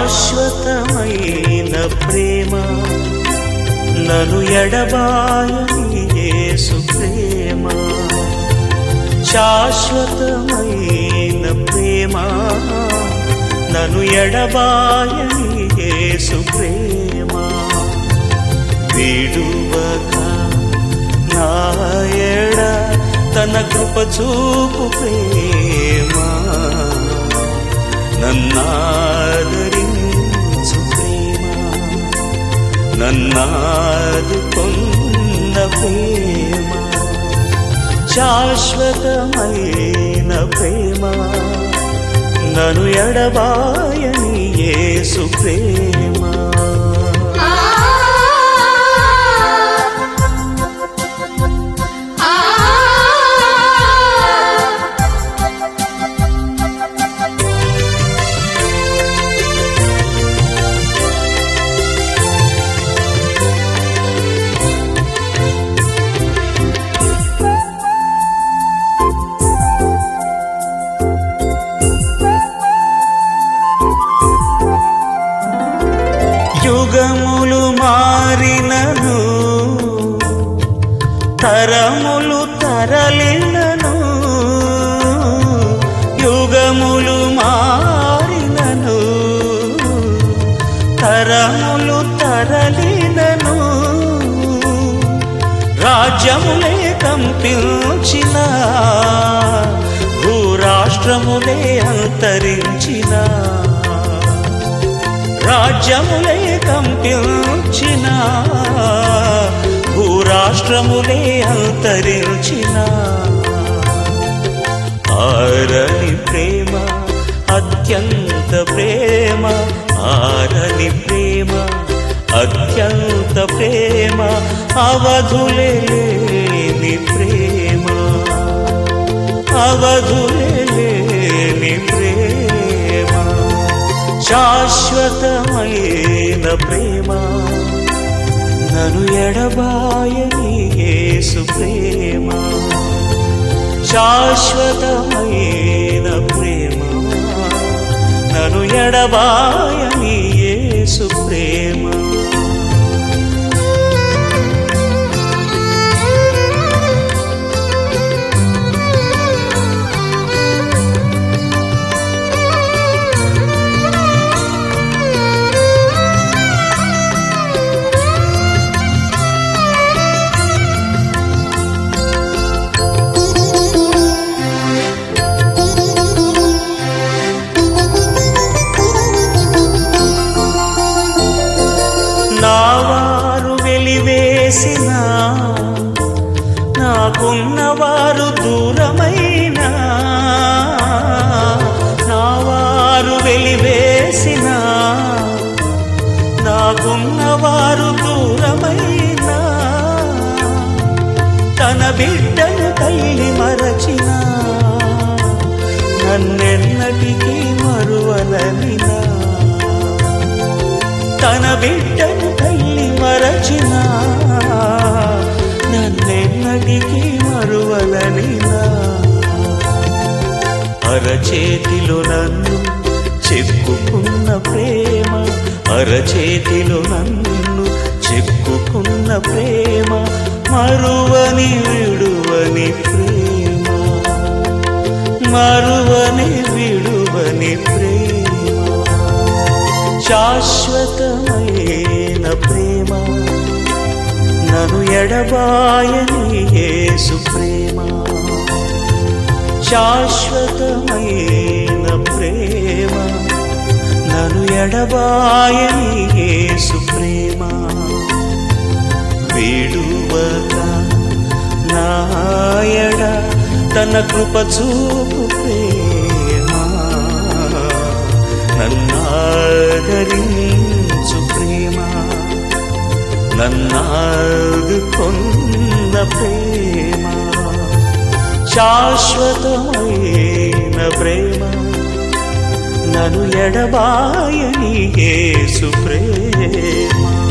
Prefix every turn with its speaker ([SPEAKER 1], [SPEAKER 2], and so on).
[SPEAKER 1] శాశ్వతమైన ప్రేమ నన్ను ఎడబాయని యేసు ప్రేమ శాశ్వతమైన ప్రేమ నన్ను ఎడబాయని యేసు ప్రేమ విడువక నా ఎడ తన కృప చూపు ప్రేమ నన్నాదరించు ప్రేమ నన్నాదుకున్న ప్రేమ శాశ్వతమైన ప్రేమ నన్ను ఎడబాయని యేసు ప్రేమ
[SPEAKER 2] ఆ ఆ
[SPEAKER 1] యుగములు మారినను తరములు తరలినను యుగములు మారినను తరములు తరలినను రాజ్యములే కంపించిన భూరాష్ట్రములే అంతరించిన రాజ్యములే కంపించిన భూరాష్ట్రములే అంతరించిన ఆరని ప్రేమ అత్యంత ప్రేమ ఆరని ప్రేమ అత్యంత ప్రేమ అవధులే లేని ప్రేమ అవధులే లేని ప్రేమ శాశ్వతమైన ప్రేమ నన్ను ఎడబాయని యేసు ప్రేమ శాశ్వతమైన ప్రేమ నన్ను ఎడబాయని యేసు ప్రేమ నా వారు వెలివేసిన నాకున్నవారు దూరమైన నా వారు వెలివేసిన నాకున్నవారు దూరమైన తన బిడ్డను తల్లి మరచిన నన్నెన్నటికీ మరువలనినా తన బిడ్డను తల్లి మరచిన నన్నెన్నటికీ మరువలనినా అరచేతిలో నన్ను చెక్కుకున్న ప్రేమ అరచేతిలో నన్ను చెక్కుకున్న ప్రేమ మరువని విడువని ప్రేమ మరువని విడువని ప్రేమ శాశ్వతమైన ప్రేమ నన్ను ఎడబాయని యేసు ప్రేమ శాశ్వతమైన ప్రేమ నన్ను ఎడబాయని యేసు ప్రేమ విడువక నాయడ తన కృప చూపు ప్రేమ నన్నాదరించు ప్రేమ నన్నాదుకొన్న ప్రేమ శాశ్వతమైన ప్రేమ నన్ను ఎడబాయని యేసు ప్రేమ